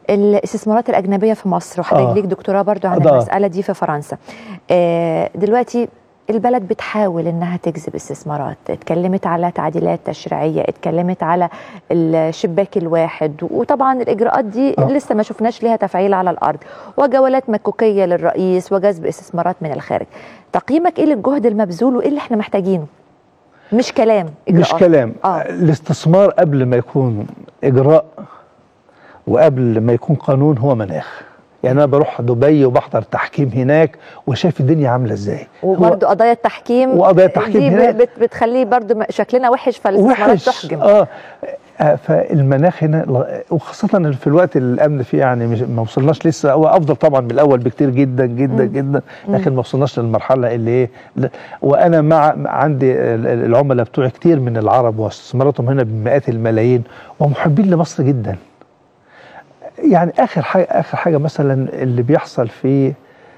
الاستثمارات الاجنبيه في مصر وحضرتك آه. ليك دكتوراه برضو عن آه. المساله دي في فرنسا آه، دلوقتي البلد بتحاول انها تجذب استثمارات اتكلمت على تعديلات تشريعيه اتكلمت على الشباك الواحد وطبعا الاجراءات دي آه. لسه ما شفناش ليها تفعيل على الارض وجولات مكوكيه للرئيس وجذب استثمارات من الخارج تقييمك ايه للجهد المبذول وايه اللي احنا محتاجينه مش كلام مش إجراءات. كلام آه. الاستثمار قبل ما يكون اجراء وقبل ما يكون قانون هو مناخ يعني انا بروح دبي وبحضر تحكيم هناك وشايف الدنيا عامله ازاي هو وبرضه قضايا التحكيم وقضايا التحكيم دي هناك. بت بتخليه برضه م- شكلنا وحش فالاستثمارات وحش تحجم اه آه، فالمناخ هنا ل- وخاصة في الوقت اللي الأمن فيه يعني مش ما وصلناش لسه هو أفضل طبعا من الأول بكتير جدا جدا مم. جدا لكن ما وصلناش للمرحلة اللي إيه ل- وأنا مع عندي ال- ال- العملاء بتوعي كتير من العرب واستثماراتهم هنا بمئات الملايين ومحبين لمصر جدا يعني آخر حاجة آخر حاجة مثلا اللي بيحصل في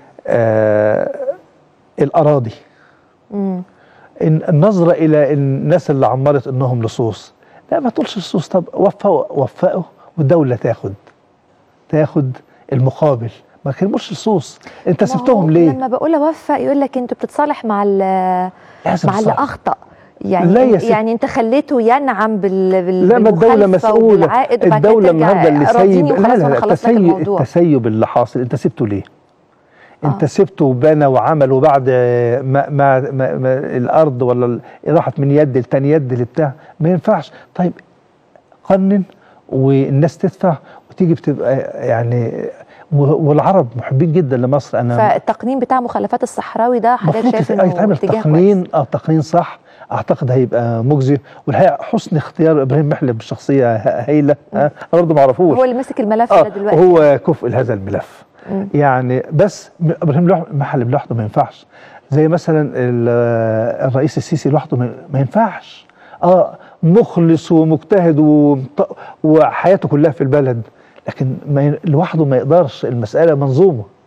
آه الأراضي مم. إن النظرة إلى الناس اللي عمرت إنهم لصوص لا ما تقولش لصوص طب وفقوا وفقوا والدولة تاخد تاخد المقابل ما كلموش لصوص انت ما هو سبتهم ليه؟ لما بقول اوفق يقول لك انتوا بتتصالح مع ال- لازم مع اللي تصالح. اخطا يعني لا يا ست. يعني انت خليته ينعم بال بال لا ما الدولة بالمخالفة مسؤولة وبالعائد وبعد كده الدولة ترجع النهارده اللي راضيني سايب لا وخلاص لا وانا لا خلصت لك التسيب, الموضوع التسيب اللي حاصل انت سبته ليه؟ انت آه. سبته وبنى وعمل وبعد ما, ما, ما, ما الارض ولا ال- راحت من يد لتاني يد لبتاع ما ينفعش طيب قنن والناس تدفع وتيجي بتبقى يعني و- والعرب محبين جدا لمصر انا فالتقنين بتاع مخالفات الصحراوي ده حضرتك المفروض شايف يت- انه يتعمل اتجاه تقنين اه تقنين صح اعتقد هيبقى مجزي والحقيقه حسن اختيار ابراهيم محلب شخصيه ه- هايله آه انا برضه ما اعرفوش هو اللي مسك الملف اه ده دلوقتي هو كفء لهذا الملف مم. يعني بس م- ابراهيم لوح- محلب لوحده ما ينفعش زي مثلا ال- الرئيس السيسي لوحده ما ما ينفعش اه مخلص ومجتهد ومط- وحياته كلها في البلد لكن ما ي- لوحده ما يقدرش المساله منظومه